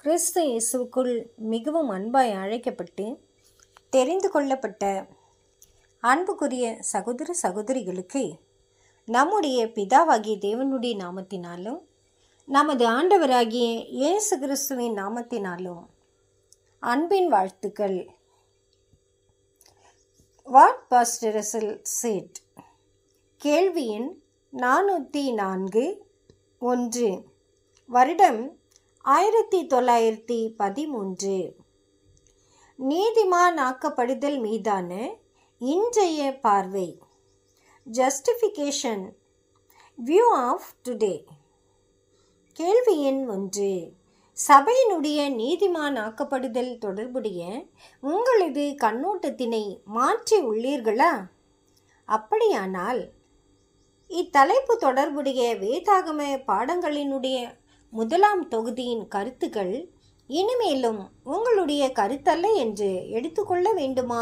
கிறிஸ்து இயேசுவுக்குள் மிகவும் அன்பாய் அழைக்கப்பட்டு தெரிந்து கொள்ளப்பட்ட அன்புக்குரிய சகோதர சகோதரிகளுக்கு நம்முடைய பிதாவாகிய தேவனுடைய நாமத்தினாலும் நமது ஆண்டவராகிய இயேசு கிறிஸ்துவின் நாமத்தினாலும் அன்பின் வாழ்த்துக்கள் வாட் பாஸ்டரசல் சேட் கேள்வியின் நானூற்றி நான்கு ஒன்று வருடம் ஆயிரத்தி தொள்ளாயிரத்தி பதிமூன்று நீதிமான் ஆக்கப்படுதல் மீதான இன்றைய பார்வை ஜஸ்டிஃபிகேஷன் வியூ ஆஃப் டுடே கேள்வி எண் ஒன்று சபையினுடைய நீதிமான் ஆக்கப்படுதல் தொடர்புடைய உங்களது கண்ணோட்டத்தினை மாற்றி உள்ளீர்களா அப்படியானால் இத்தலைப்பு தொடர்புடைய வேதாகம பாடங்களினுடைய முதலாம் தொகுதியின் கருத்துக்கள் இனிமேலும் உங்களுடைய கருத்தல்ல என்று எடுத்துக்கொள்ள வேண்டுமா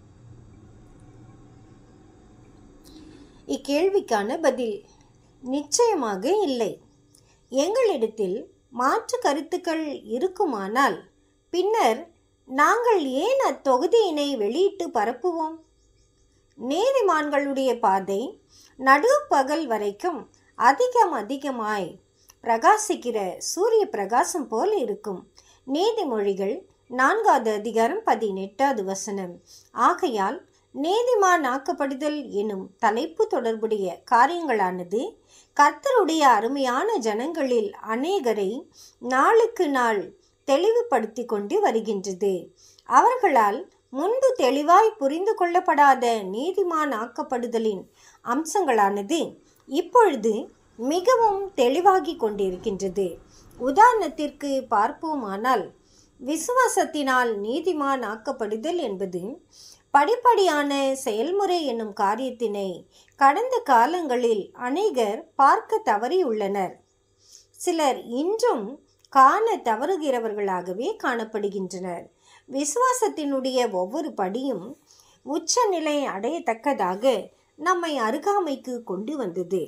இக்கேள்விக்கான பதில் நிச்சயமாக இல்லை எங்களிடத்தில் மாற்று கருத்துக்கள் இருக்குமானால் பின்னர் நாங்கள் ஏன் அத்தொகுதியினை வெளியிட்டு பரப்புவோம் நீதிமான்களுடைய பாதை நடுப்பகல் வரைக்கும் அதிகம் அதிகமாய் பிரகாசிக்கிற சூரிய பிரகாசம் போல் இருக்கும் நீதிமொழிகள் நான்காவது அதிகாரம் பதினெட்டாவது வசனம் ஆகையால் நீதிமான் ஆக்கப்படுதல் எனும் தலைப்பு தொடர்புடைய காரியங்களானது கர்த்தருடைய அருமையான ஜனங்களில் அநேகரை நாளுக்கு நாள் தெளிவுபடுத்தி கொண்டு வருகின்றது அவர்களால் முன்பு தெளிவாய் புரிந்து கொள்ளப்படாத நீதிமான் ஆக்கப்படுதலின் அம்சங்களானது இப்பொழுது மிகவும் தெளிவாகி கொண்டிருக்கின்றது உதாரணத்திற்கு பார்ப்போமானால் விசுவாசத்தினால் நீதிமான் ஆக்கப்படுதல் என்பது படிப்படியான செயல்முறை என்னும் காரியத்தினை கடந்த காலங்களில் அநேகர் பார்க்க தவறியுள்ளனர் சிலர் இன்றும் காண தவறுகிறவர்களாகவே காணப்படுகின்றனர் விசுவாசத்தினுடைய ஒவ்வொரு படியும் உச்சநிலை அடையத்தக்கதாக நம்மை அருகாமைக்கு கொண்டு வந்தது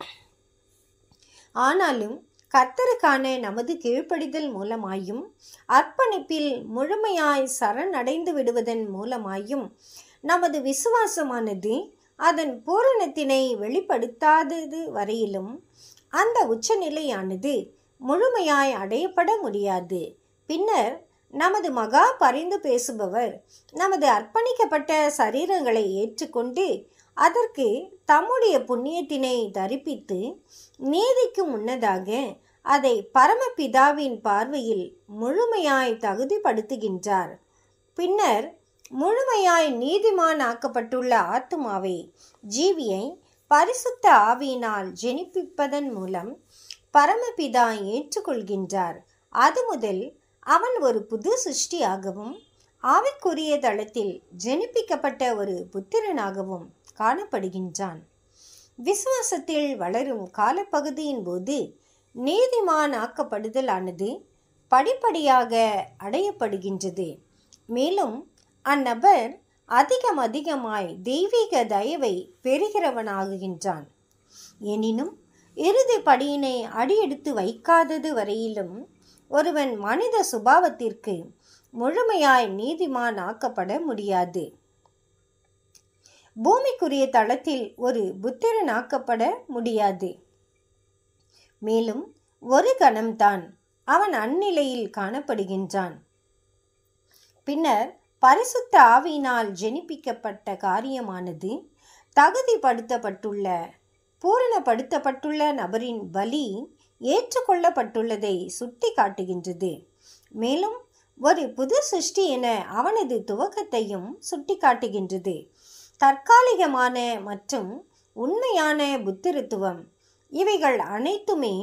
ஆனாலும் கர்த்தருக்கான நமது கீழ்ப்படிதல் மூலமாயும் அர்ப்பணிப்பில் முழுமையாய் சரணடைந்து விடுவதன் மூலமாயும் நமது விசுவாசமானது அதன் பூரணத்தினை வெளிப்படுத்தாதது வரையிலும் அந்த உச்சநிலையானது முழுமையாய் அடையப்பட முடியாது பின்னர் நமது மகா பரிந்து பேசுபவர் நமது அர்ப்பணிக்கப்பட்ட சரீரங்களை ஏற்றுக்கொண்டு அதற்கு தம்முடைய புண்ணியத்தினை தரிப்பித்து நீதிக்கு முன்னதாக அதை பரமபிதாவின் பார்வையில் முழுமையாய் தகுதிப்படுத்துகின்றார் பின்னர் முழுமையாய் நீதிமான் ஆக்கப்பட்டுள்ள ஆத்துமாவை ஜீவியை பரிசுத்த ஆவியினால் ஜெனிப்பிப்பதன் மூலம் பரமபிதா ஏற்றுக்கொள்கின்றார் அது முதல் அவன் ஒரு புது சிருஷ்டியாகவும் ஆவிக்குரிய தளத்தில் ஜெனிப்பிக்கப்பட்ட ஒரு புத்திரனாகவும் காணப்படுகின்றான் விசுவாசத்தில் வளரும் காலப்பகுதியின் போது நீதிமான் ஆக்கப்படுதலானது படிப்படியாக அடையப்படுகின்றது மேலும் அந்நபர் அதிகம் அதிகமாய் தெய்வீக தயவை பெறுகிறவனாகுகின்றான் எனினும் இறுதி படியினை அடியெடுத்து வைக்காதது வரையிலும் ஒருவன் மனித சுபாவத்திற்கு முழுமையாய் நீதிமான் ஆக்கப்பட முடியாது பூமிக்குரிய தளத்தில் ஒரு புத்திரன் ஆக்கப்பட முடியாது மேலும் ஒரு கணம்தான் அவன் அந்நிலையில் காணப்படுகின்றான் பின்னர் பரிசுத்த ஆவியினால் ஜெனிப்பிக்கப்பட்ட காரியமானது தகுதிப்படுத்தப்பட்டுள்ள பூரணப்படுத்தப்பட்டுள்ள நபரின் பலி ஏற்றுக்கொள்ளப்பட்டுள்ளதை சுட்டி காட்டுகின்றது மேலும் ஒரு புது சிருஷ்டி என அவனது துவக்கத்தையும் சுட்டி காட்டுகின்றது தற்காலிகமான மற்றும் உண்மையான புத்திரத்துவம் இவைகள் அனைத்துமே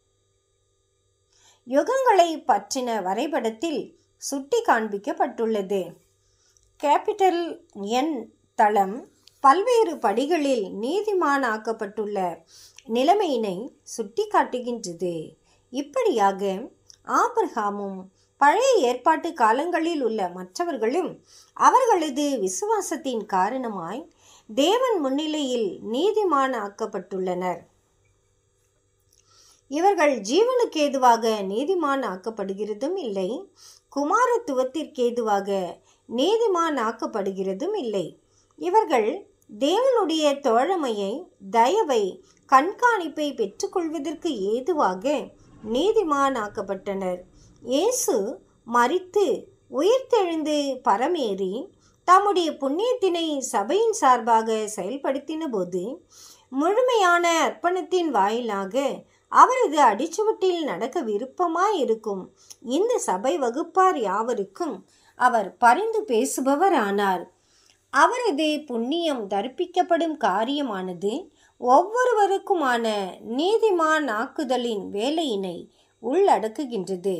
யுகங்களை பற்றின வரைபடத்தில் சுட்டி காண்பிக்கப்பட்டுள்ளது கேபிட்டல் என் தளம் பல்வேறு படிகளில் நீதிமானாக்கப்பட்டுள்ள நிலைமையினை சுட்டி காட்டுகின்றது இப்படியாக ஆபிரகாமும் பழைய ஏற்பாட்டு காலங்களில் உள்ள மற்றவர்களும் அவர்களது விசுவாசத்தின் காரணமாய் தேவன் முன்னிலையில் நீதிமானாக்கப்பட்டுள்ளனர் இவர்கள் ஜீவனுக்கு ஏதுவாக நீதிமான் ஆக்கப்படுகிறதும் இல்லை குமாரத்துவத்திற்கு ஏதுவாக நீதிமான் ஆக்கப்படுகிறதும் இல்லை இவர்கள் தேவனுடைய தோழமையை தயவை கண்காணிப்பை பெற்றுக்கொள்வதற்கு ஏதுவாக நீதிமான் ஆக்கப்பட்டனர் இயேசு மரித்து உயிர்த்தெழுந்து பரமேறி தம்முடைய புண்ணியத்தினை சபையின் சார்பாக செயல்படுத்தின போது முழுமையான அர்ப்பணத்தின் வாயிலாக அவரது அடிச்சுவட்டில் நடக்க விருப்பமாய் இருக்கும் இந்த சபை வகுப்பார் யாவருக்கும் அவர் பரிந்து பேசுபவர் ஆனார் அவரது புண்ணியம் தர்ப்பிக்கப்படும் காரியமானது ஒவ்வொருவருக்குமான நீதிமான் ஆக்குதலின் வேலையினை உள்ளடக்குகின்றது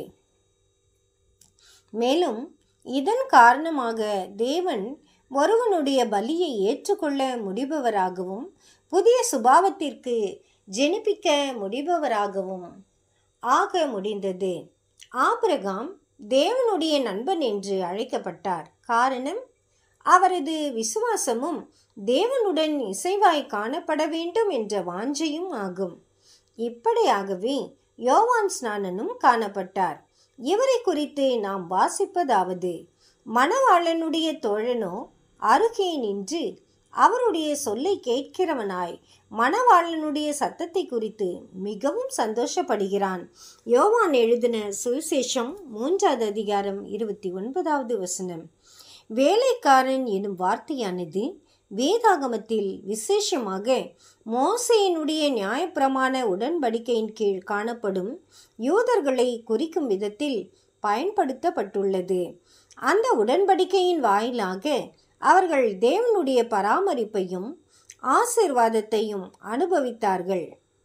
மேலும் இதன் காரணமாக தேவன் ஒருவனுடைய பலியை ஏற்றுக்கொள்ள முடிபவராகவும் புதிய சுபாவத்திற்கு ஜெனிப்பிக்க முடிபவராகவும் ஆக முடிந்தது ஆபிரகாம் தேவனுடைய நண்பன் என்று அழைக்கப்பட்டார் காரணம் அவரது விசுவாசமும் தேவனுடன் இசைவாய் காணப்பட வேண்டும் என்ற வாஞ்சையும் ஆகும் இப்படியாகவே யோவான் ஸ்நானனும் காணப்பட்டார் இவரை குறித்து நாம் வாசிப்பதாவது மணவாளனுடைய தோழனோ அருகே நின்று அவருடைய சொல்லை கேட்கிறவனாய் மணவாளனுடைய சத்தத்தை குறித்து மிகவும் சந்தோஷப்படுகிறான் யோவான் எழுதின சுவிசேஷம் மூன்றாவது அதிகாரம் இருபத்தி ஒன்பதாவது வசனம் வேலைக்காரன் எனும் வார்த்தையானது வேதாகமத்தில் விசேஷமாக மோசையினுடைய நியாயப்பிரமாண உடன்படிக்கையின் கீழ் காணப்படும் யூதர்களை குறிக்கும் விதத்தில் பயன்படுத்தப்பட்டுள்ளது அந்த உடன்படிக்கையின் வாயிலாக அவர்கள் தேவனுடைய பராமரிப்பையும் ஆசிர்வாதத்தையும் அனுபவித்தார்கள்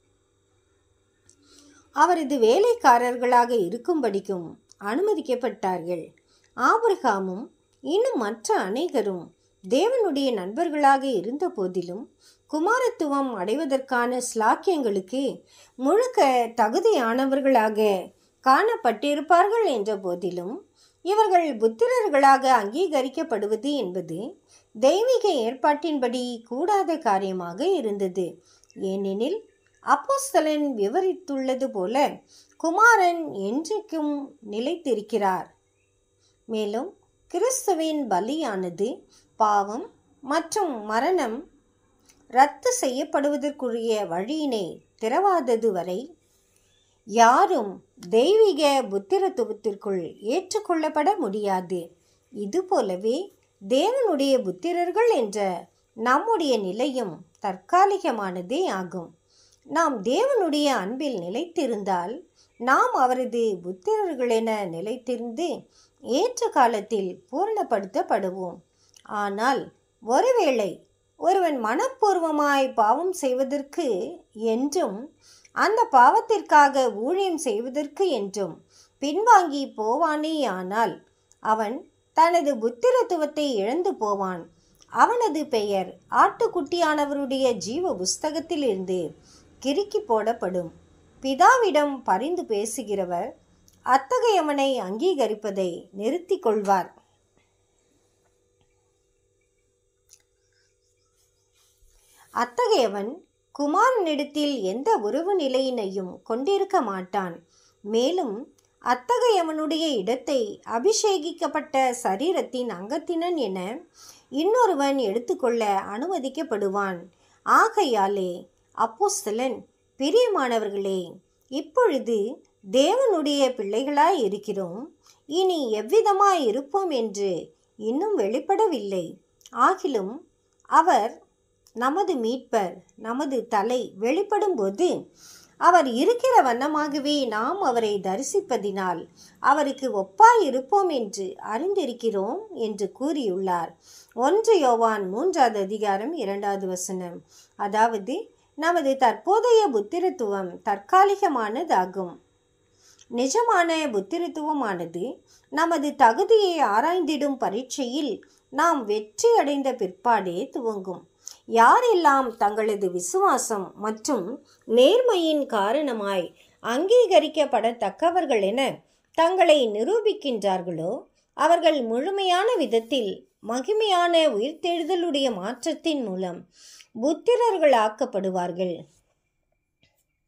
அவரது வேலைக்காரர்களாக இருக்கும்படிக்கும் அனுமதிக்கப்பட்டார்கள் ஆபிரகாமும் இன்னும் மற்ற அநேகரும் தேவனுடைய நண்பர்களாக இருந்த போதிலும் குமாரத்துவம் அடைவதற்கான ஸ்லாக்கியங்களுக்கு முழுக்க தகுதியானவர்களாக காணப்பட்டிருப்பார்கள் என்ற போதிலும் இவர்கள் புத்திரர்களாக அங்கீகரிக்கப்படுவது என்பது தெய்வீக ஏற்பாட்டின்படி கூடாத காரியமாக இருந்தது ஏனெனில் அப்போஸ்தலன் விவரித்துள்ளது போல குமாரன் என்றைக்கும் நிலைத்திருக்கிறார் மேலும் கிறிஸ்துவின் பலியானது பாவம் மற்றும் மரணம் ரத்து செய்யப்படுவதற்குரிய வழியினை திறவாதது வரை யாரும் தெய்வீக புத்திரத்துவத்திற்குள் ஏற்றுக்கொள்ளப்பட முடியாது இதுபோலவே தேவனுடைய புத்திரர்கள் என்ற நம்முடைய நிலையும் தற்காலிகமானதே ஆகும் நாம் தேவனுடைய அன்பில் நிலைத்திருந்தால் நாம் அவரது புத்திரர்களென நிலைத்திருந்து ஏற்ற காலத்தில் பூரணப்படுத்தப்படுவோம் ஆனால் ஒருவேளை ஒருவன் மனப்பூர்வமாய் பாவம் செய்வதற்கு என்றும் அந்த பாவத்திற்காக ஊழியம் செய்வதற்கு என்றும் பின்வாங்கி போவானேயானால் அவன் தனது புத்திரத்துவத்தை இழந்து போவான் அவனது பெயர் ஆட்டுக்குட்டியானவருடைய ஜீவ புஸ்தகத்திலிருந்து கிறுக்கி போடப்படும் பிதாவிடம் பரிந்து பேசுகிறவர் அத்தகையவனை அங்கீகரிப்பதை நிறுத்திக் கொள்வார் அத்தகையவன் குமாரனிடத்தில் எந்த உறவு நிலையினையும் கொண்டிருக்க மாட்டான் மேலும் அத்தகையவனுடைய இடத்தை அபிஷேகிக்கப்பட்ட சரீரத்தின் அங்கத்தினன் என இன்னொருவன் எடுத்துக்கொள்ள அனுமதிக்கப்படுவான் ஆகையாலே அப்போஸ்தலன் பிரியமானவர்களே இப்பொழுது தேவனுடைய பிள்ளைகளாய் இருக்கிறோம் இனி எவ்விதமாய் இருப்போம் என்று இன்னும் வெளிப்படவில்லை ஆகிலும் அவர் நமது மீட்பர் நமது தலை வெளிப்படும்போது அவர் இருக்கிற வண்ணமாகவே நாம் அவரை தரிசிப்பதினால் அவருக்கு ஒப்பாய் இருப்போம் என்று அறிந்திருக்கிறோம் என்று கூறியுள்ளார் ஒன்று யோவான் மூன்றாவது அதிகாரம் இரண்டாவது வசனம் அதாவது நமது தற்போதைய புத்திரத்துவம் தற்காலிகமானதாகும் நிஜமான புத்திரத்துவமானது நமது தகுதியை ஆராய்ந்திடும் பரீட்சையில் நாம் வெற்றி அடைந்த பிற்பாடே துவங்கும் யாரெல்லாம் தங்களது விசுவாசம் மற்றும் நேர்மையின் காரணமாய் அங்கீகரிக்கப்படத்தக்கவர்கள் என தங்களை நிரூபிக்கின்றார்களோ அவர்கள் முழுமையான விதத்தில் மகிமையான உயிர்த்தெழுதலுடைய மாற்றத்தின் மூலம் புத்திரர்களாக்கப்படுவார்கள்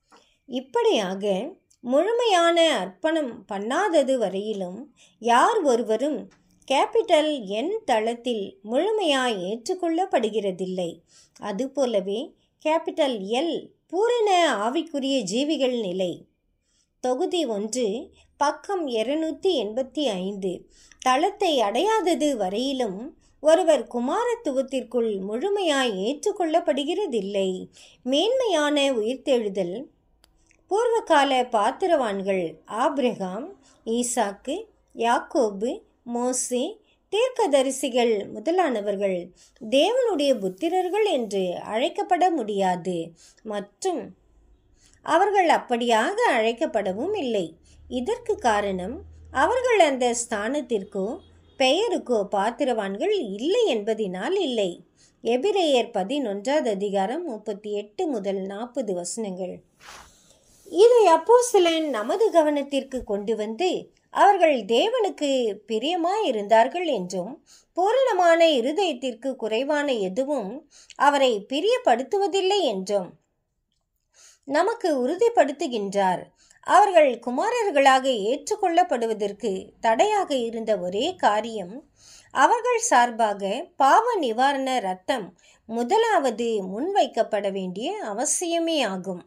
இப்படியாக முழுமையான அர்ப்பணம் பண்ணாதது வரையிலும் யார் ஒருவரும் கேபிட்டல் என் தளத்தில் முழுமையாய் ஏற்றுக்கொள்ளப்படுகிறதில்லை அதுபோலவே கேபிட்டல் எல் பூரண ஆவிக்குரிய ஜீவிகள் நிலை தொகுதி ஒன்று பக்கம் இருநூற்றி எண்பத்தி ஐந்து தளத்தை அடையாதது வரையிலும் ஒருவர் குமாரத்துவத்திற்குள் முழுமையாய் ஏற்றுக்கொள்ளப்படுகிறதில்லை மேன்மையான உயிர்த்தெழுதல் பூர்வகால பாத்திரவான்கள் ஆப்ரஹாம் ஈசாக்கு யாக்கோபு மோசே தீர்க்கதரிசிகள் முதலானவர்கள் தேவனுடைய புத்திரர்கள் என்று அழைக்கப்பட முடியாது மற்றும் அவர்கள் அப்படியாக அழைக்கப்படவும் இல்லை இதற்கு காரணம் அவர்கள் அந்த ஸ்தானத்திற்கோ பெயருக்கோ பாத்திரவான்கள் இல்லை என்பதினால் இல்லை எபிரேயர் பதினொன்றாவது அதிகாரம் முப்பத்தி எட்டு முதல் நாற்பது வசனங்கள் இதை அப்போ சிலன் நமது கவனத்திற்கு கொண்டு வந்து அவர்கள் தேவனுக்கு பிரியமாய் இருந்தார்கள் என்றும் பூரணமான இருதயத்திற்கு குறைவான எதுவும் அவரை பிரியப்படுத்துவதில்லை என்றும் நமக்கு உறுதிப்படுத்துகின்றார் அவர்கள் குமாரர்களாக ஏற்றுக்கொள்ளப்படுவதற்கு தடையாக இருந்த ஒரே காரியம் அவர்கள் சார்பாக பாவ நிவாரண ரத்தம் முதலாவது முன்வைக்கப்பட வேண்டிய அவசியமே ஆகும்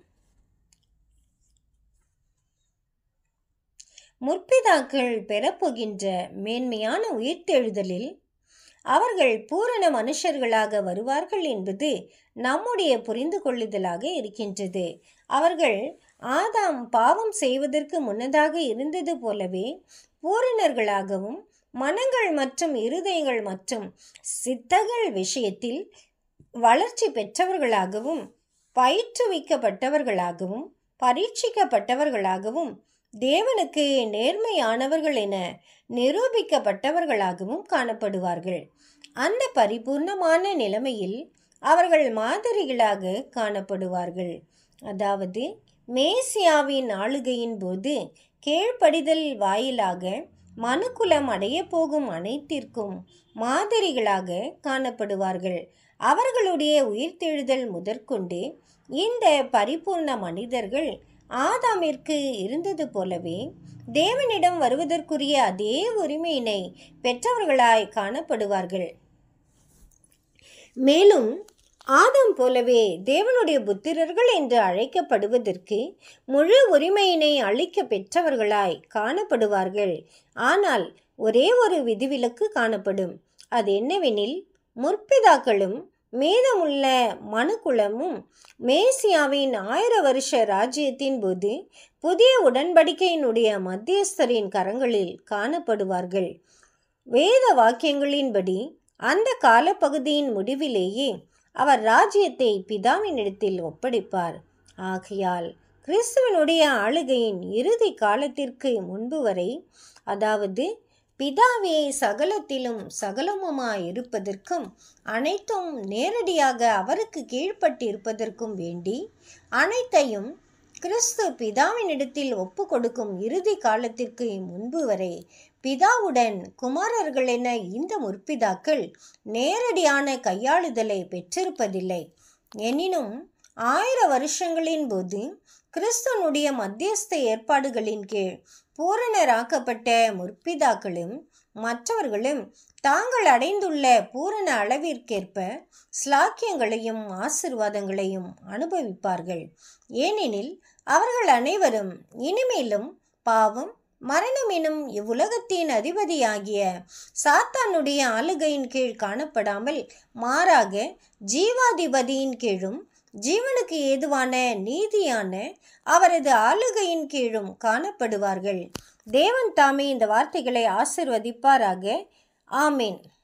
முற்பிதாக்கள் பெறப்போகின்ற மேன்மையான உயிர்த்தெழுதலில் அவர்கள் பூரண மனுஷர்களாக வருவார்கள் என்பது நம்முடைய புரிந்து கொள்ளுதலாக இருக்கின்றது அவர்கள் ஆதாம் பாவம் செய்வதற்கு முன்னதாக இருந்தது போலவே பூரணர்களாகவும் மனங்கள் மற்றும் இருதயங்கள் மற்றும் சித்தங்கள் விஷயத்தில் வளர்ச்சி பெற்றவர்களாகவும் பயிற்றுவிக்கப்பட்டவர்களாகவும் பரீட்சிக்கப்பட்டவர்களாகவும் தேவனுக்கு நேர்மையானவர்கள் என நிரூபிக்கப்பட்டவர்களாகவும் காணப்படுவார்கள் அந்த பரிபூர்ணமான நிலைமையில் அவர்கள் மாதிரிகளாக காணப்படுவார்கள் அதாவது மேசியாவின் ஆளுகையின் போது கீழ்ப்படிதல் வாயிலாக மனுக்குலம் அடைய போகும் அனைத்திற்கும் மாதிரிகளாக காணப்படுவார்கள் அவர்களுடைய உயிர்த்தெழுதல் முதற்கொண்டு இந்த பரிபூர்ண மனிதர்கள் ஆதாமிற்கு இருந்தது போலவே தேவனிடம் வருவதற்குரிய அதே உரிமையினை பெற்றவர்களாய் காணப்படுவார்கள் மேலும் ஆதாம் போலவே தேவனுடைய புத்திரர்கள் என்று அழைக்கப்படுவதற்கு முழு உரிமையினை அளிக்க பெற்றவர்களாய் காணப்படுவார்கள் ஆனால் ஒரே ஒரு விதிவிலக்கு காணப்படும் அது என்னவெனில் முற்பிதாக்களும் மீதமுள்ள மனுக்குலமும் மேசியாவின் ஆயிர வருஷ ராஜ்யத்தின் போது புதிய உடன்படிக்கையினுடைய மத்தியஸ்தரின் கரங்களில் காணப்படுவார்கள் வேத வாக்கியங்களின்படி அந்த காலப்பகுதியின் முடிவிலேயே அவர் ராஜ்யத்தை பிதாவினிடத்தில் ஒப்படைப்பார் ஆகையால் கிறிஸ்துவனுடைய ஆளுகையின் இறுதி காலத்திற்கு முன்பு வரை அதாவது பிதாவே சகலத்திலும் சகலமுமாய் இருப்பதற்கும் அனைத்தும் நேரடியாக அவருக்கு கீழ்ப்பட்டிருப்பதற்கும் வேண்டி அனைத்தையும் கிறிஸ்து பிதாவினிடத்தில் ஒப்பு கொடுக்கும் இறுதி காலத்திற்கு முன்பு வரை பிதாவுடன் குமாரர்கள் என இந்த முற்பிதாக்கள் நேரடியான கையாளுதலை பெற்றிருப்பதில்லை எனினும் ஆயிர வருஷங்களின் போது கிறிஸ்துவனுடைய மத்தியஸ்த ஏற்பாடுகளின் கீழ் பூரணராக்கப்பட்ட முற்பிதாக்களும் மற்றவர்களும் தாங்கள் அடைந்துள்ள பூரண அளவிற்கேற்ப ஸ்லாக்கியங்களையும் ஆசிர்வாதங்களையும் அனுபவிப்பார்கள் ஏனெனில் அவர்கள் அனைவரும் இனிமேலும் பாவம் மரணம் எனும் இவ்வுலகத்தின் அதிபதியாகிய சாத்தானுடைய ஆளுகையின் கீழ் காணப்படாமல் மாறாக ஜீவாதிபதியின் கீழும் ஜீவனுக்கு ஏதுவான நீதியான அவரது ஆளுகையின் கீழும் காணப்படுவார்கள் தேவன் தாமே இந்த வார்த்தைகளை ஆசிர்வதிப்பாராக ஆமேன்